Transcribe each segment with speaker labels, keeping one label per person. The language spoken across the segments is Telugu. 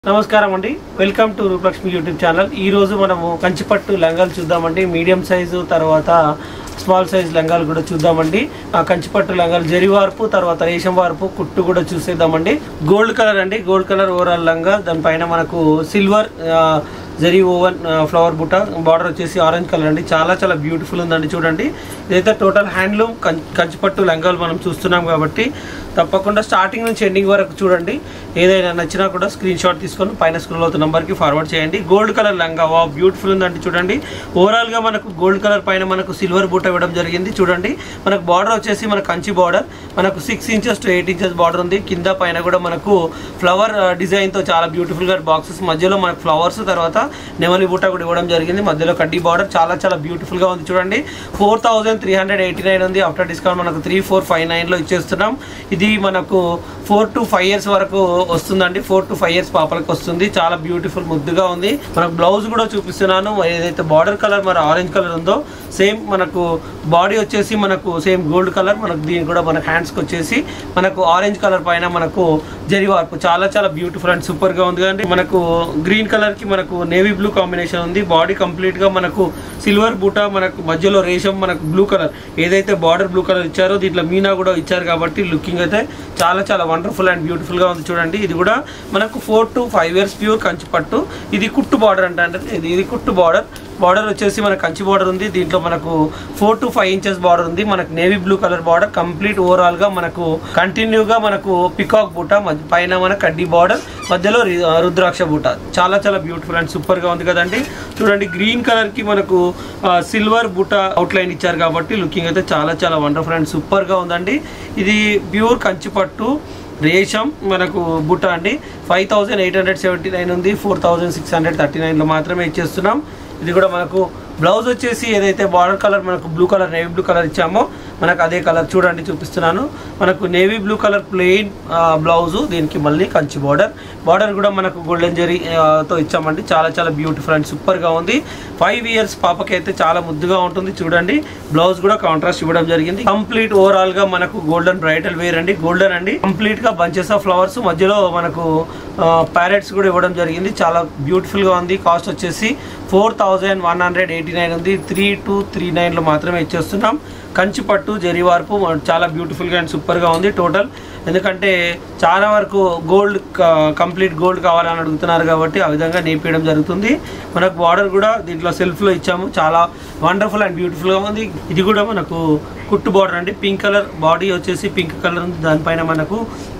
Speaker 1: నమస్కారం అండి welcome to Rupalakshmi YouTube channel ఈ రోజు మనము కంచిపట్టు లంగాలు చూద్దామండి మీడియం సైజు తర్వాత స్మాల్ సైజ్ లంగాలు కూడా చూద్దామండి ఆ కంచిపట్టు లంగాలు జరి వార్పు తర్వాత రేషం వార్పు కుట్టు కూడా చూసేద్దామండి గోల్డ్ కలర్ అండి గోల్డ్ కలర్ ఓవరాల్ లంగా దానిపైన మనకు సిల్వర్ జరీ ఓవన్ ఫ్లవర్ బుట్ట బార్డర్ వచ్చేసి ఆరెంజ్ కలర్ అండి చాలా చాలా బ్యూటిఫుల్ ఉందండి చూడండి ఇదైతే టోటల్ హ్యాండ్లూమ్ కంచిపట్టు లంగాలు మనం చూస్తున్నాం కాబట్టి తప్పకుండా స్టార్టింగ్ నుంచి ఎండింగ్ వరకు చూడండి ఏదైనా నచ్చినా కూడా స్క్రీన్ షాట్ తీసుకొని పైన స్క్రోల్ అవుతున్న నెంబర్కి ఫార్వర్డ్ చేయండి గోల్డ్ కలర్ లంగా వా బ్యూటిఫుల్ ఉందండి చూడండి ఓవరాల్గా మనకు గోల్డ్ కలర్ పైన మనకు సిల్వర్ బూట ఇవ్వడం జరిగింది చూడండి మనకు బార్డర్ వచ్చేసి మన కంచి బార్డర్ మనకు six inches to eight inches border ఉంది కింద పైన కూడా మనకు ఫ్లవర్ డిజైన్తో చాలా బ్యూటిఫుల్గా బాక్సెస్ మధ్యలో మనకు ఫ్లవర్స్ తర్వాత నెమలి బూట కూడా ఇవ్వడం జరిగింది మధ్యలో కడ్డీ బార్డర్ చాలా చాలా బ్యూటిఫుల్గా ఉంది చూడండి four thousand three hundred eighty nine ఉంది ఆఫ్టర్ డిస్కౌంట్ మనకు త్రీ ఫోర్ ఫైవ్ నైన్లో ఇచ్చేస్తున్నాం ఇది మనకు ఫోర్ టు ఫైవ్ ఇయర్స్ వరకు వస్తుందండి ఫోర్ టు ఫైవ్ ఇయర్స్ పాపలకు వస్తుంది చాలా బ్యూటిఫుల్ ముద్దుగా ఉంది మనకు బ్లౌజ్ కూడా చూపిస్తున్నాను ఏదైతే బార్డర్ కలర్ మరి ఆరెంజ్ కలర్ ఉందో సేమ్ మనకు బాడీ వచ్చేసి మనకు సేమ్ గోల్డ్ కలర్ మనకు దీని కూడా మన హ్యాండ్స్కి వచ్చేసి మనకు ఆరెంజ్ కలర్ పైన మనకు జరి వార్పు చాలా చాలా బ్యూటిఫుల్ అండ్ సూపర్ గా ఉంది కానీ మనకు గ్రీన్ కలర్ కి మనకు నేవీ బ్లూ కాంబినేషన్ ఉంది బాడీ కంప్లీట్ గా మనకు సిల్వర్ బూట మనకు మధ్యలో రేషం మనకు బ్లూ కలర్ ఏదైతే బార్డర్ బ్లూ కలర్ ఇచ్చారో దీంట్లో మీనా కూడా ఇచ్చారు కాబట్టి లుకింగ్ అయితే చాలా చాలా వండర్ఫుల్ అండ్ బ్యూటిఫుల్ గా ఉంది చూడండి ఇది కూడా మనకు four to five years pure Kanchi పట్టు ఇది కుట్టు బార్డర్ అంటే అంటే ఇది ఇది కుట్టు బార్డర్ బార్డర్ వచ్చేసి మన కంచి బార్డర్ ఉంది దీంట్లో మనకు four to five inches border ఉంది మనకు navy blue colour border complete overall గా మనకు కంటిన్యూగా మనకు పికాక్ బూట మధ్య- పైన మన కడ్డీ బార్డర్ మధ్యలో రి- రుద్రాక్ష బూట చాలా చాలా బ్యూటిఫుల్ అండ్ సూపర్ గా ఉంది కదండి చూడండి గ్రీన్ కలర్ కి మనకు సిల్వర్ బూట అవుట్ లైన్ ఇచ్చారు కాబట్టి లుకింగ్ అయితే చాలా చాలా వండర్ఫుల్ అండ్ సూపర్ గా ఉందండి ఇది ప్యూర్ కంచి పట్టు రేషం మనకు బుట్ట అండి five thousand eight hundred seventy nine ఉంది four thousand six hundred thirty నైన్లో మాత్రమే ఇచ్చేస్తున్నాం ఇది కూడా మనకు బ్లౌజ్ వచ్చేసి ఏదైతే బార్డర్ కలర్ మనకు blue colour navy blue colour ఇచ్చామో మనకు అదే కలర్ చూడండి చూపిస్తున్నాను మనకు navy blue colour plain blouse దీనికి మళ్ళీ కంచి బార్డర్ బార్డర్ కూడా మనకు గోల్డెన్ జరీ ఆ, తో ఇచ్చామండి చాలా చాలా బ్యూటిఫుల్ అండ్ సూపర్గా ఉంది ఫైవ్ ఇయర్స్ పాపకి అయితే చాలా ముద్దుగా ఉంటుంది చూడండి బ్లౌజ్ కూడా కాంట్రాస్ట్ ఇవ్వడం జరిగింది కంప్లీట్ ఓవరాల్ గా మనకు గోల్డెన్ బ్రైటల్ వేర్ అండి గోల్డెన్ అండి కంప్లీట్ గా బంచెస్ ఆఫ్ ఫ్లవర్స్ మధ్యలో మనకు ప్యారెట్స్ కూడా ఇవ్వడం జరిగింది చాలా బ్యూటిఫుల్ గా ఉంది కాస్ట్ వచ్చేసి four thousand one hundred eighty nine ఉంది త్రీ టు త్రీ నైన్లో మాత్రమే ఇచ్చేస్తున్నాం కంచి పట్టు జరీ వార్పు చాలా బ్యూటిఫుల్గా అండ్ సూపర్గా ఉంది టోటల్ ఎందుకంటే చాలా వరకు గోల్డ్ కంప్లీట్ గోల్డ్ కావాలని అడుగుతున్నారు కాబట్టి ఆ విధంగా నేర్పించడం జరుగుతుంది మనకు బార్డర్ కూడా దీంట్లో సెల్ఫ్లో ఇచ్చాము చాలా వండర్ఫుల్ అండ్ బ్యూటిఫుల్గా ఉంది ఇది కూడా మనకు కుట్టు బార్డర్ అండి పింక్ కలర్ బాడీ వచ్చేసి పింక్ కలర్ ఉంది దానిపైన మనకు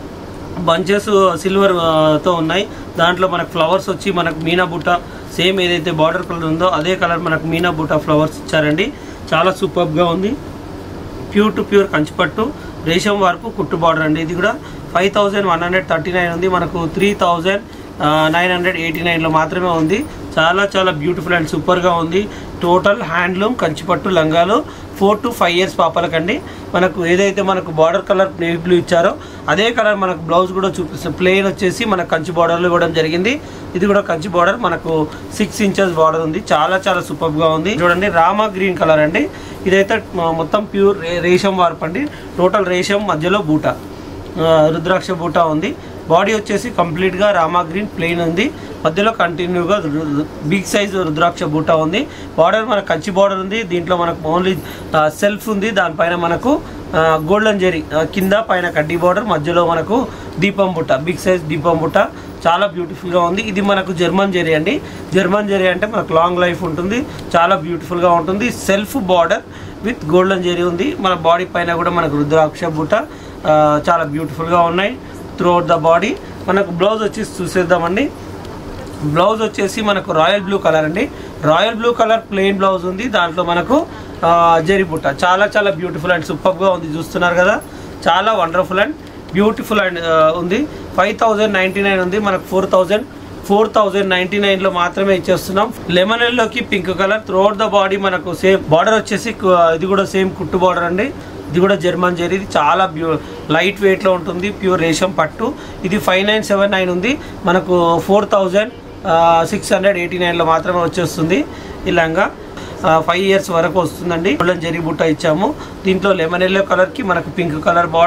Speaker 1: బంచెస్ సిల్వర్ ఆ, తో ఉన్నాయి దాంట్లో మనకు ఫ్లవర్స్ వచ్చి మనకు మీనా బుట్ట సేమ్ ఏదైతే బార్డర్ కలర్ ఉందో అదే కలర్ మనకు మీనా బుట్ట ఫ్లవర్స్ ఇచ్చారండి చాలా సూపర్గా ఉంది ప్యూర్ టు ప్యూర్ కంచిపట్టు రేషం వరకు కుట్టు బార్డర్ అండి ఇది కూడా five thousand one hundred thirty nine ఉంది మనకు three thousand nine hundred eighty నైన్లో మాత్రమే ఉంది చాలా చాలా బ్యూటిఫుల్ అండ్ సూపర్గా ఉంది టోటల్ హ్యాండ్లూమ్ కంచిపట్టు లంగాలు ఫోర్ టు ఫైవ్ ఇయర్స్ పాపలకండి మనకు ఏదైతే మనకు బార్డర్ కలర్ నేవీ బ్లూ ఇచ్చారో అదే కలర్ మనకు బ్లౌజ్ కూడా చూపిస్తాం ప్లెయిన్ వచ్చేసి మనకు కంచి బార్డర్లో ఇవ్వడం జరిగింది ఇది కూడా కంచి బార్డర్ మనకు సిక్స్ ఇంచెస్ బార్డర్ ఉంది చాలా చాలా సూపర్గా ఉంది చూడండి రామా గ్రీన్ కలర్ అండి ఇదైతే మ- మొత్తం ప్యూర్ రే- రేషం వార్పు అండి టోటల్ రేషం మధ్యలో బూట ఆ, రుద్రాక్ష బూట ఉంది బాడీ వచ్చేసి కంప్లీట్గా రామా గ్రీన్ ప్లెయిన్ ఉంది మధ్యలో కంటిన్యూగా బిగ్ సైజ్ రుద్రాక్ష బూట ఉంది బార్డర్ మనకు కంచి బార్డర్ ఉంది దీంట్లో మనకు ఓన్లీ సెల్ఫ్ ఉంది దానిపైన మనకు గోల్డెన్ జెరీ కింద పైన కడ్డీ బార్డర్ మధ్యలో మనకు దీపం బుట్ట బిగ్ సైజ్ దీపం బుట్ట చాలా బ్యూటిఫుల్గా ఉంది ఇది మనకు జర్మన్ జెరీ అండి జర్మన్ జెరీ అంటే మనకు లాంగ్ లైఫ్ ఉంటుంది చాలా బ్యూటిఫుల్గా ఉంటుంది సెల్ఫ్ బార్డర్ విత్ గోల్డెన్ జెరీ ఉంది మన బాడీ పైన కూడా మనకు రుద్రాక్ష బుట్ట ఆ, చాలా బ్యూటిఫుల్గా ఉన్నాయి త్రూఅవుట్ ద బాడీ మనకు బ్లౌజ్ వచ్చేసి చూసేద్దామండి బ్లౌజ్ వచ్చేసి మనకు రాయల్ బ్లూ కలర్ అండి royal blue colour plain blouse ఉంది దాంట్లో మనకు ఆ, జరీ బుట్ట చాలా చాలా బ్యూటిఫుల్ అండ్ సూపర్గా ఉంది చూస్తున్నారు కదా చాలా వండర్ఫుల్ అండ్ బ్యూటిఫుల్ అండ్ ఆ, ఉంది ఫైవ్ థౌజండ్ నైంటీ నైన్ ఉంది మనకు four thousand four thousand ninety నైన్లో మాత్రమే ఇచ్చేస్తున్నాం లెమన్ ఎల్లోకి pink colour throughout the body మనకు సేమ్ బార్డర్ వచ్చేసి కు- ఇది కూడా సేమ్ కుట్టు బార్డర్ అండి ఇది కూడా జర్మన్ జెరీ ఇది చాలా బ్యూ లైట్ వెయిట్లో ఉంటుంది ప్యూర్ రేషం పట్టు ఇది ఫైవ్ నైన్ సెవెన్ నైన్ ఉంది మనకు four thousand six hundred eighty నైన్లో మాత్రమే వచ్చేస్తుంది ఈ లంగా ఫైవ్ ఇయర్స్ వరకు వస్తుందండి గోల్డెన్ జరీ బుట్ట ఇచ్చాము దీంట్లో లెమన్ ఎల్లో కలర్కి మనకు పింక్ కలర్ బార్డర్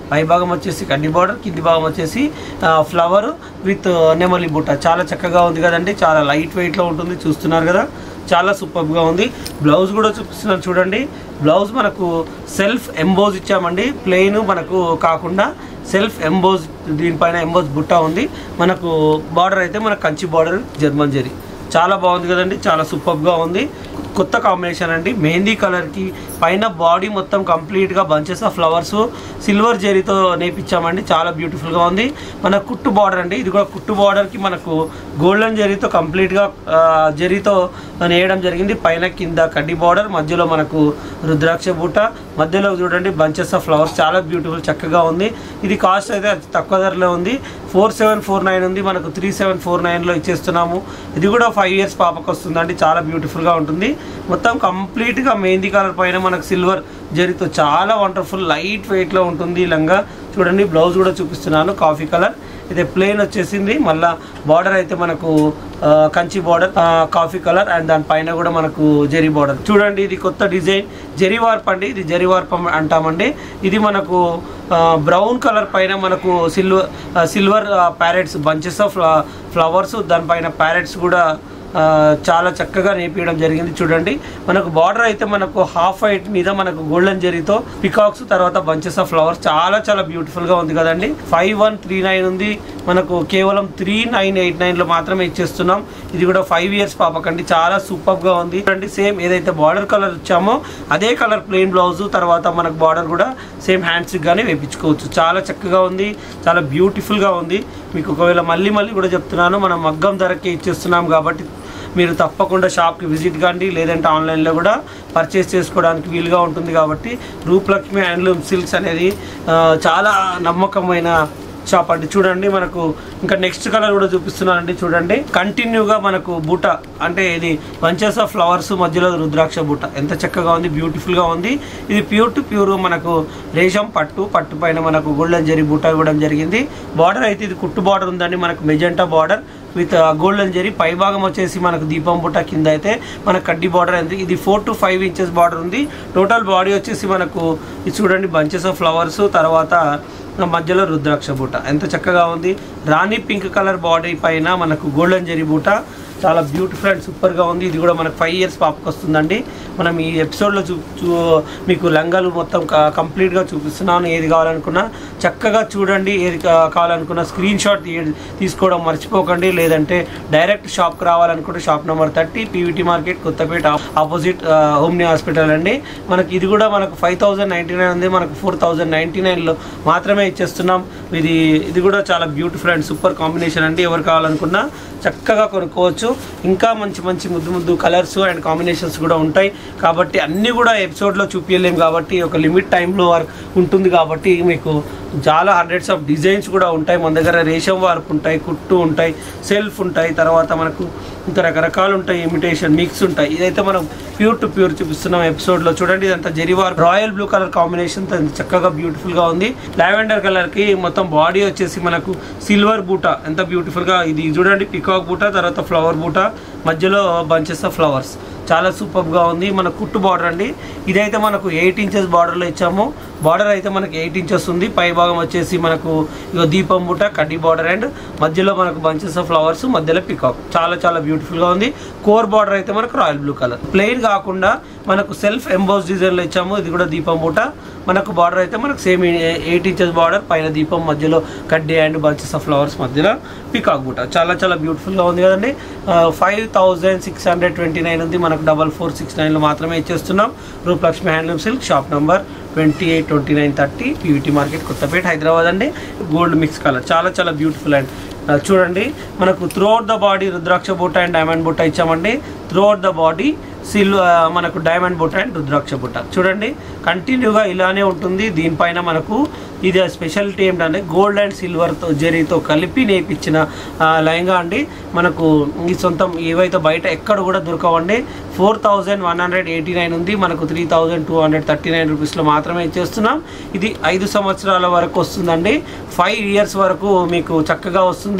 Speaker 1: పై భాగం వచ్చేసి కడ్డీ బార్డర్ కింది భాగం వచ్చేసి ఫ్లవర్ విత్ నెమలి బుట్ట చాలా చక్కగా ఉంది కదండి చాలా లైట్ వెయిట్లో ఉంటుంది చూస్తున్నారు కదా చాలా సూపర్గా ఉంది బ్లౌజ్ కూడా చూపిస్తున్నాను చూడండి బ్లౌజ్ మనకు సెల్ఫ్ ఎంబోజ్ ఇచ్చామండి ప్లెయిన్ మనకు కాకుండా సెల్ఫ్ ఎంబోజ్ దీనిపైన ఎంబోజ్ బుట్ట ఉంది మనకు బార్డర్ అయితే మనకు కంచి బార్డర్ జర్మన్ జరీ చాలా బాగుంది కదండి చాలా సూపర్గా ఉంది కొత్త కాంబినేషన్ అండి మెహందీ కలర్కి పైన బాడీ మొత్తం కంప్లీట్గా బంచెస్ ఆఫ్ ఫ్లవర్స్ సిల్వర్ జరీతో నేర్పించామండి చాలా బ్యూటిఫుల్గా ఉంది మన కుట్టు బార్డర్ అండి ఇది కూడా కుట్టు బార్డర్కి మనకు గోల్డెన్ జరీతో కంప్లీట్గా ఆ, జరీతో నేయడం జరిగింది పైన కింద కడ్డీ బార్డర్ మధ్యలో మనకు రుద్రాక్ష బూట మధ్యలో చూడండి బంచెస్ ఆఫ్ ఫ్లవర్స్ చాలా బ్యూటిఫుల్ చక్కగా ఉంది ఇది కాస్ట్ అయితే అతి తక్కువ ధరలో ఉంది ఫోర్ సెవెన్ ఫోర్ నైన్ ఉంది మనకు త్రీ సెవెన్ ఫోర్ నైన్లో ఇచ్చేస్తున్నాము ఇది కూడా ఫైవ్ ఇయర్స్ పాపకు వస్తుందండి చాలా బ్యూటిఫుల్గా ఉంటుంది మొత్తం కంప్లీట్గా మెహందీ కలర్ పైన మనకు సిల్వర్ జరితో చాలా వండర్ఫుల్ లైట్ వెయిట్లో ఉంటుంది ఈ లంగా చూడండి బ్లౌజ్ కూడా చూపిస్తున్నాను కాఫీ కలర్ ఇది ప్లెయిన్ వచ్చేసింది మళ్ళా బార్డర్ అయితే మనకు ఆ, Kanchi border coffee colour and దానిపైన కూడా మనకు జరీ బార్డర్ చూడండి ఇది కొత్త డిజైన్ జరీ వార్ప్ అండి ఇది జరీ వార్ప్ అంటామండి ఇది మనకు బ్రౌన్ కలర్ పైన మనకు silver silver parrots bunches of flowers దానిపైన ప్యారెట్స్ కూడా ఆ, చాలా చక్కగా నేర్పించడం జరిగింది చూడండి మనకు బార్డర్ అయితే మనకు హాఫ్ వైట్ మీద మనకు గోల్డెన్ జరీతో పికాక్స్ తర్వాత బంచెస్ ఆఫ్ ఫ్లవర్స్ చాలా చాలా బ్యూటిఫుల్ గా ఉంది కదండి ఫైవ్ వన్ త్రీ నైన్ ఉంది మనకు కేవలం త్రీ నైన్ ఎయిట్ నైన్ లో మాత్రమే ఇచ్చేస్తున్నాం ఇది కూడా ఫైవ్ ఇయర్స్ పాపకండి చాలా సూపర్ గా ఉంది చూడండి సేమ్ ఏదైతే బార్డర్ కలర్ ఇచ్చామో అదే కలర్ ప్లెయిన్ బ్లౌజ్ తర్వాత మనకు బార్డర్ కూడా సేమ్ హ్యాండ్స్ గానే వేపించుకోవచ్చు చాలా చక్కగా ఉంది చాలా బ్యూటిఫుల్ గా ఉంది మీకు ఒకవేళ మళ్ళీ మళ్ళీ కూడా చెప్తున్నాను మనం మగ్గం ధరకే ఇచ్చేస్తున్నాం కాబట్టి మీరు తప్పకుండా షాప్కి విజిట్ కండి లేదంటే ఆన్లైన్లో కూడా పర్చేస్ చేసుకోవడానికి వీలుగా ఉంటుంది కాబట్టి రూపలక్ష్మి హ్యాండ్లూమ్ సిల్క్స్ అనేది ఆ, చాలా నమ్మకమైన షాప్ అండి చూడండి మనకు ఇంకా నెక్స్ట్ కలర్ కూడా చూపిస్తున్నానండి చూడండి కంటిన్యూగా మనకు బూట అంటే ఇది బంచెస్ ఆఫ్ ఫ్లవర్స్ మధ్యలో రుద్రాక్ష బూట ఎంత చక్కగా ఉంది బ్యూటిఫుల్గా ఉంది ఇది ప్యూర్ టు ప్యూర్ మనకు రేషం పట్టు పట్టు పైన మనకు గోల్డెన్ జరీ బూట ఇవ్వడం జరిగింది బార్డర్ అయితే ఇది కుట్టు బార్డర్ ఉందండి మనకు మెజెంటా బార్డర్ విత్ గోల్డెన్ జరీ పై భాగం వచ్చేసి మనకు దీపం బుట్ట కింద అయితే మనకు కడ్డీ బార్డర్ అయింది ఇది four to five inches border ఉంది టోటల్ బాడీ వచ్చేసి మనకు ఇది చూడండి బంచెస్ ఆఫ్ ఫ్లవర్స్ తర్వాత మధ్యలో రుద్రాక్ష బూట ఎంత చక్కగా ఉంది రాణి పింక్ కలర్ బాడీ పైన మనకు గోల్డెన్ జరీ బూట చాలా బ్యూటిఫుల్ అండ్ సూపర్గా ఉంది ఇది కూడా మనకు ఫైవ్ ఇయర్స్ పాపకు వస్తుందండి మనం ఈ ఎపిసోడ్లో చూ చూ మీకు లంగాలు మొత్తం క- కంప్లీట్గా చూపిస్తున్నాను ఏది కావాలనుకున్నా చక్కగా చూడండి ఏది కా- కావాలనుకున్నా స్క్రీన్ షాట్ తీ- తీసుకోవడం మర్చిపోకండి లేదంటే డైరెక్ట్ షాప్కి రావాలనుకుంటే shop number thirty PVT market Kothapet opposite హోమ్ని హాస్పిటల్ అండి మనకి ఇది కూడా మనకు ఫైవ్ థౌజండ్ నైంటీ నైన్ ఉంది మనకు ఫోర్ థౌజండ్ నైంటీ నైన్లో మాత్రమే ఇచ్చేస్తున్నాం ఇది ఇది కూడా చాలా బ్యూటిఫుల్ అండ్ సూపర్ కాంబినేషన్ అండి ఎవరు కావాలనుకున్నా చక్కగా కొనుక్కోవచ్చు ఇంకా మంచి మంచి ముద్దు ముద్దు కలర్స్ అండ్ కాంబినేషన్స్ కూడా ఉంటాయి కాబట్టి అన్నీ కూడా ఎపిసోడ్లో చూపించలేం కాబట్టి ఒక లిమిట్ టైంలో వరకు ఉంటుంది కాబట్టి మీకు చాలా హండ్రెడ్స్ ఆఫ్ డిజైన్స్ కూడా ఉంటాయి మన దగ్గర రేషం వార్పు ఉంటాయి కుట్టు ఉంటాయి సెల్ఫ్ ఉంటాయి తర్వాత మనకు ఇంకా రకరకాలు ఉంటాయి ఇమిటేషన్ మిక్స్ ఉంటాయి ఇదైతే మనం ప్యూర్ టు ప్యూర్ చూపిస్తున్నాం ఎపిసోడ్లో చూడండి ఇదంతా జెరివార్ రాయల్ బ్లూ కలర్ కాంబినేషన్ చక్కగా బ్యూటిఫుల్గా ఉంది లావెండర్ కలర్కి మొత్తం బాడీ వచ్చేసి మనకు సిల్వర్ బూట ఎంత బ్యూటిఫుల్గా ఇది చూడండి పికాక్ బూట తర్వాత ఫ్లవర్ బూట మధ్యలో బంచెస్ ఆఫ్ ఫ్లవర్స్ చాలా సూపర్గా ఉంది మన కుట్టు బార్డర్ అండి ఇదైతే మనకు ఎయిట్ ఇంచెస్ బార్డర్లో ఇచ్చాము బార్డర్ అయితే మనకు ఎయిట్ ఇంచెస్ ఉంది పై భాగం వచ్చేసి మనకు ఇగో దీపం బుట్ట కడ్డీ బార్డర్ అండ్ మధ్యలో మనకు బంచెస్ ఆఫ్ ఫ్లవర్స్ మధ్యలో పికాక్ చాలా చాలా బ్యూటిఫుల్గా ఉంది కోర్ బార్డర్ అయితే మనకు రాయల్ బ్లూ కలర్ ప్లెయిన్ కాకుండా మనకు సెల్ఫ్ ఎంబోస్ డిజైన్లో ఇచ్చాము ఇది కూడా దీపం బుట్ట మనకు బార్డర్ అయితే మనకు సేమ్ ఎయిట్ ఇంచెస్ బార్డర్ పైన దీపం మధ్యలో కడ్డీ అండ్ బంచెస్ ఆఫ్ ఫ్లవర్స్ మధ్యలో పికాక్ బుట్ట చాలా చాలా బ్యూటిఫుల్గా ఉంది కదండి five thousand six hundred twenty nine ఉంది మనకు డబల్ ఫోర్ సిక్స్ నైన్లో మాత్రమే ఇచ్చేస్తున్నాం Rupalakshmi handloom silk shop number twenty eight twenty nine thirty PVT market Kothapet Hyderabad అండి గోల్డ్ మిక్స్ కలర్ చాలా చాలా బ్యూటిఫుల్ అండ్ ఆ, చూడండి మనకు త్రూఅవుట్ ద బాడీ రుద్రాక్ష బుట్ట అండ్ డైమండ్ బుట్ట ఇచ్చామండి త్రూఅవుట్ ద బాడీ సిల్ మనకు డైమండ్ బుట్ట అండ్ రుద్రాక్ష బుట్ట చూడండి కంటిన్యూగా ఇలానే ఉంటుంది దీనిపైన మనకు ఇది స్పెషాలిటీ ఏంటంటే గోల్డ్ అండ్ సిల్వర్తో జరీతో కలిపి నేర్పించిన ఆ, లెహంగా అండి మనకు ఈ సొంతం ఏవైతే బయట ఎక్కడ కూడా దొరకవండి four thousand one hundred eighty nine ఉంది మనకు three thousand two hundred thirty nine రూపీస్లో మాత్రమే ఇచ్చేస్తున్నాం ఇది ఐదు సంవత్సరాల వరకు వస్తుందండి ఫైవ్ ఇయర్స్ వరకు మీకు చక్కగా వస్తుంది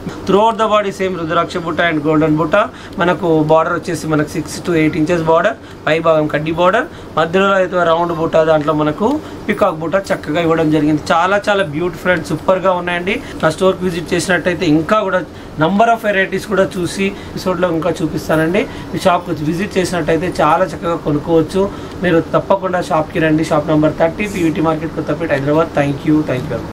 Speaker 1: throughout the body same rudraksha బుట్ట అండ్ గోల్డెన్ బుట్ట మనకు బార్డర్ వచ్చేసి మనకు six to eight inches border పై భాగం కడ్డీ బార్డర్ మధ్యలో అయితే రౌండ్ బుట్ట దాంట్లో మనకు పికాక్ బుట్ట చక్కగా ఇవ్వడం జరిగింది చాలా చాలా బ్యూటిఫుల్ అండ్ సూపర్గా ఉన్నాయండి నా స్టోర్కి విజిట్ చేసినట్టయితే ఇంకా కూడా నంబర్ ఆఫ్ వెరైటీస్ కూడా చూసి ఎపిసోడ్లో ఇంకా చూపిస్తానండి ఈ షాప్కి విజిట్ చేసినట్టయితే చాలా చక్కగా కొనుక్కోవచ్చు మీరు తప్పకుండా షాప్కి రండి shop number thirty PVT market Kothapet Hyderabad thank you thank you